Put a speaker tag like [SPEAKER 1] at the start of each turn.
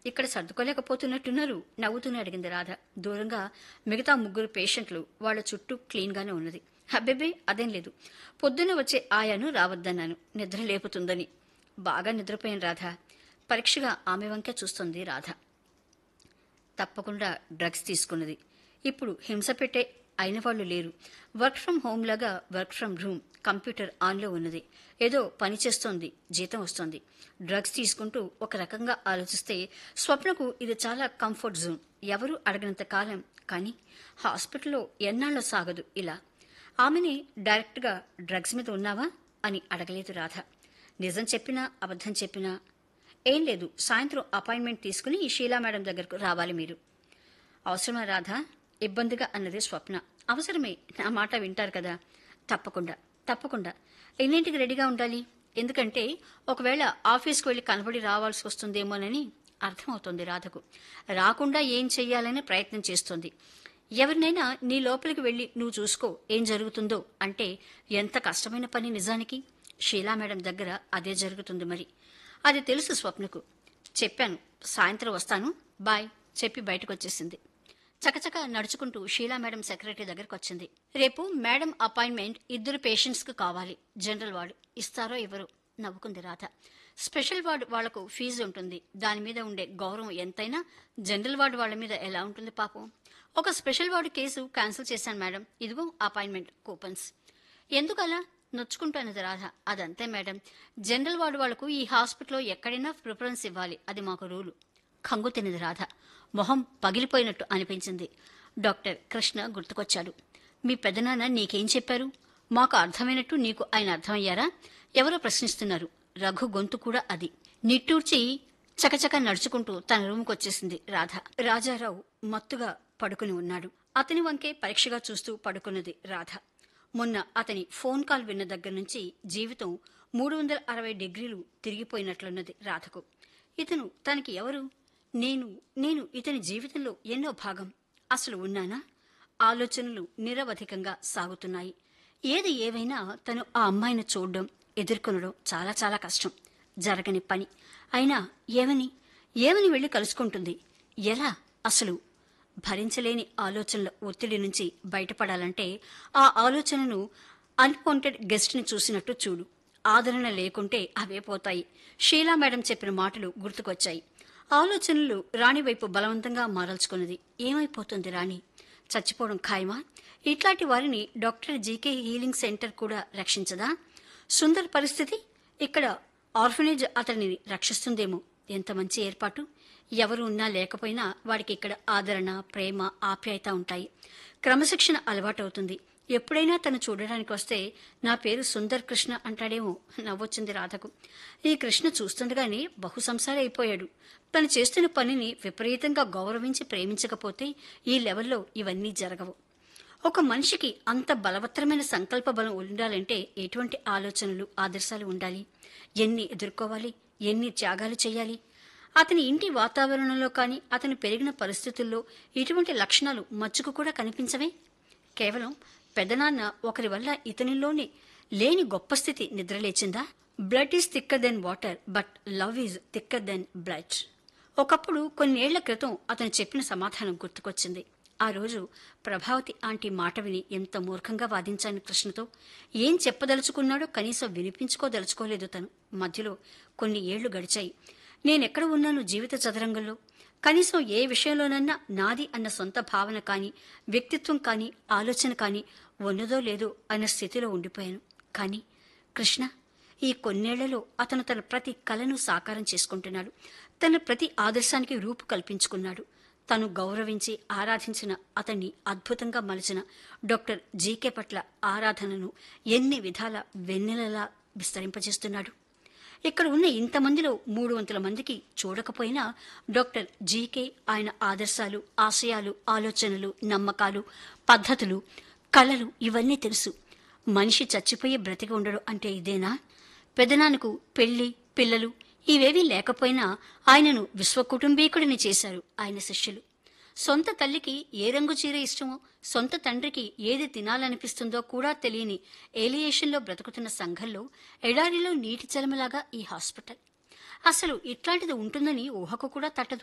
[SPEAKER 1] ఇక్కడ సర్దుకోలేకపోతున్నట్టున్నారు నవ్వుతూనే అడిగింది రాధ దూరంగా మిగతా ముగ్గురు పేషెంట్లు వాళ్ళ చుట్టూ క్లీన్గానే ఉన్నది అబ్బెబ్బే అదేం లేదు పొద్దున్న వచ్చే ఆయాను రావద్దన్నాను నిద్ర లేపుతుందని బాగా నిద్రపోయాను రాధ పరీక్షగా ఆమె వంకే చూస్తుంది రాధ తప్పకుండా డ్రగ్స్ తీసుకున్నది ఇప్పుడు హింస పెట్టే అయిన వాళ్ళు లేరు వర్క్ ఫ్రం హోమ్ లాగా వర్క్ ఫ్రం రూమ్ కంప్యూటర్ ఆన్లో ఉన్నది ఏదో పని చేస్తోంది జీతం వస్తోంది డ్రగ్స్ తీసుకుంటూ ఒక రకంగా ఆలోచిస్తే స్వప్నకు ఇది చాలా కంఫర్ట్ జోన్ ఎవరూ అడగనంత కాలం కానీ హాస్పిటల్లో ఎన్నాళ్ళో సాగదు ఇలా ఆమెని డైరెక్ట్గా డ్రగ్స్ మీద ఉన్నావా అని అడగలేదు రాధ నిజం చెప్పినా అబద్ధం చెప్పినా ఏం లేదు సాయంత్రం అపాయింట్మెంట్ తీసుకుని ఈ షీలా మేడం దగ్గరకు రావాలి మీరు అవసరమా రాధా ఇబ్బందిగా అన్నది స్వప్న అవసరమే నా మాట వింటారు కదా తప్పకుండా తప్పకుండా ఎన్నింటికి రెడీగా ఉండాలి ఎందుకంటే ఒకవేళ ఆఫీస్కి వెళ్ళి కనబడి రావాల్సి వస్తుందేమోనని అర్థమవుతోంది రాధకు రాకుండా ఏం చెయ్యాలని ప్రయత్నం చేస్తోంది ఎవరినైనా నీ లోపలికి వెళ్ళి నువ్వు చూసుకో ఏం జరుగుతుందో అంటే ఎంత కష్టమైన పని నిజానికి షీలా మేడం దగ్గర అదే జరుగుతుంది మరి అది తెలుసు స్వప్నకు చెప్పాను సాయంత్రం వస్తాను బాయ్ చెప్పి బయటకు వచ్చేసింది చకచక నడుచుకుంటూ షీలా మేడం సెక్రటరీ దగ్గరకు వచ్చింది రేపు మేడం అపాయింట్మెంట్ ఇద్దరు పేషెంట్స్కి కావాలి జనరల్ వార్డు ఇస్తారో ఇవ్వరు నవ్వుకుంది రాధ స్పెషల్ వార్డు వాళ్లకు ఫీజు ఉంటుంది దాని మీద ఉండే గౌరవం ఎంతైనా జనరల్ వార్డు వాళ్ళ మీద ఎలా ఉంటుంది పాపం ఒక స్పెషల్ వార్డు కేసు క్యాన్సిల్ చేశాను మేడం ఇదిగో అపాయింట్మెంట్ కూపన్స్ ఎందుకలా నొచ్చుకుంటున్నది రాధ అదంతే మేడం జనరల్ వార్డు వాళ్లకు ఈ హాస్పిటల్లో ఎక్కడైనా ప్రిఫరెన్స్ ఇవ్వాలి అది మాకు రూలు కంగు తినది రాధ మొహం పగిలిపోయినట్టు అనిపించింది డాక్టర్ కృష్ణ గుర్తుకొచ్చాడు మీ పెదనాన్న నీకేం చెప్పారు మాకు అర్థమైనట్టు నీకు ఆయన అర్థమయ్యారా ఎవరో ప్రశ్నిస్తున్నారు రఘు గొంతు కూడా అది నిట్టూర్చి చకచక నడుచుకుంటూ తన రూమ్కి వచ్చేసింది రాధ రాజారావు మత్తుగా పడుకుని ఉన్నాడు అతని వంకే పరీక్షగా చూస్తూ పడుకున్నది రాధ మొన్న అతని ఫోన్ కాల్ విన్న దగ్గర నుంచి జీవితం మూడు వందల అరవై డిగ్రీలు తిరిగిపోయినట్లున్నది రాధకు ఇతను తనకి ఎవరు నేను నేను ఇతని జీవితంలో ఎన్నో భాగం అసలు ఉన్నానా ఆలోచనలు నిరవధికంగా సాగుతున్నాయి ఏది ఏవైనా తను ఆ అమ్మాయిని చూడడం ఎదుర్కొనడం చాలా చాలా కష్టం జరగని పని అయినా ఏమని ఏమని వెళ్ళి కలుసుకుంటుంది ఎలా అసలు భరించలేని ఆలోచనల ఒత్తిడి నుంచి బయటపడాలంటే ఆ ఆలోచనను అన్వాంటెడ్ గెస్ట్ని చూసినట్టు చూడు ఆదరణ లేకుంటే అవే పోతాయి షీలా మేడం చెప్పిన మాటలు గుర్తుకొచ్చాయి ఆలోచనలు రాణి వైపు బలవంతంగా మారల్చుకున్నది ఏమైపోతుంది రాణి చచ్చిపోవడం ఖాయమా ఇట్లాంటి వారిని డాక్టర్ జీకే హీలింగ్ సెంటర్ కూడా రక్షించదా సుందర్ పరిస్థితి ఇక్కడ ఆర్ఫనేజ్ అతనిని రక్షిస్తుందేమో ఎంత మంచి ఏర్పాటు ఎవరు ఉన్నా లేకపోయినా వాడికి ఇక్కడ ఆదరణ ప్రేమ ఆప్యాయత ఉంటాయి క్రమశిక్షణ అలవాటవుతుంది ఎప్పుడైనా తను చూడడానికి వస్తే నా పేరు సుందర్ కృష్ణ అంటాడేమో నవ్వొచ్చింది రాధకు ఈ కృష్ణ చూస్తుండగానే బహు సంసారి అయిపోయాడు తను చేస్తున్న పనిని విపరీతంగా గౌరవించి ప్రేమించకపోతే ఈ లెవెల్లో ఇవన్నీ జరగవు ఒక మనిషికి అంత బలవత్తరమైన సంకల్ప బలం ఉండాలంటే ఎటువంటి ఆలోచనలు ఆదర్శాలు ఉండాలి ఎన్ని ఎదుర్కోవాలి ఎన్ని త్యాగాలు చేయాలి అతని ఇంటి వాతావరణంలో కానీ అతను పెరిగిన పరిస్థితుల్లో ఇటువంటి లక్షణాలు మచ్చుకు కూడా కనిపించవే కేవలం పెదనాన్న ఒకరి వల్ల ఇతనిలోనే లేని గొప్ప స్థితి నిద్రలేచిందా blood is thicker than water but love is thicker than blood ఒకప్పుడు కొన్నేళ్ల క్రితం అతను చెప్పిన సమాధానం గుర్తుకొచ్చింది ఆ రోజు ప్రభావతి ఆంటీ మాట విని ఎంత మూర్ఖంగా వాదించాను కృష్ణతో ఏం చెప్పదలుచుకున్నాడో కనీసం వినిపించుకోదలుచుకోలేదు తను మధ్యలో కొన్ని ఏళ్లు గడిచాయి నేనెక్కడ ఉన్నాను జీవిత చదరంగంలో కనీసం ఏ విషయంలోనన్నా నాది అన్న సొంత భావన కానీ వ్యక్తిత్వం కానీ ఆలోచన కానీ ఉన్నదో లేదో అన్న స్థితిలో ఉండిపోయాను కానీ కృష్ణ ఈ కొన్నేళ్లలో అతను తన ప్రతి కలను సాకారం చేసుకుంటున్నాడు తన ప్రతి ఆదర్శానికి రూపు కల్పించుకున్నాడు తను గౌరవించి ఆరాధించిన అతన్ని అద్భుతంగా మలిచిన డాక్టర్ జీకే పట్ల ఆరాధనను ఎన్ని విధాల వెన్నెలలా విస్తరింపజేస్తున్నాడు ఇక్కడ ఉన్న ఇంతమందిలో మూడు వంతుల మందికి చూడకపోయినా డాక్టర్ జీకే ఆయన ఆదర్శాలు ఆశయాలు ఆలోచనలు నమ్మకాలు పద్ధతులు కళలు ఇవన్నీ తెలుసు మనిషి చచ్చిపోయి బ్రతికి ఉండడు అంటే ఇదేనా పెదనాన్నకు పెళ్లి పిల్లలు ఇవేవీ లేకపోయినా ఆయనను విశ్వకుటుంబీకుడిని చేశారు ఆయన శిష్యులు సొంత తల్లికి ఏ రంగు చీర ఇష్టమో సొంత తండ్రికి ఏది తినాలనిపిస్తుందో కూడా తెలియని ఏలియేషన్లో బ్రతుకుతున్న సంఘంలో ఎడారిలో నీటి చలమలాగా ఈ హాస్పిటల్ అసలు ఇట్లాంటిది ఉంటుందని ఊహకు కూడా తట్టదు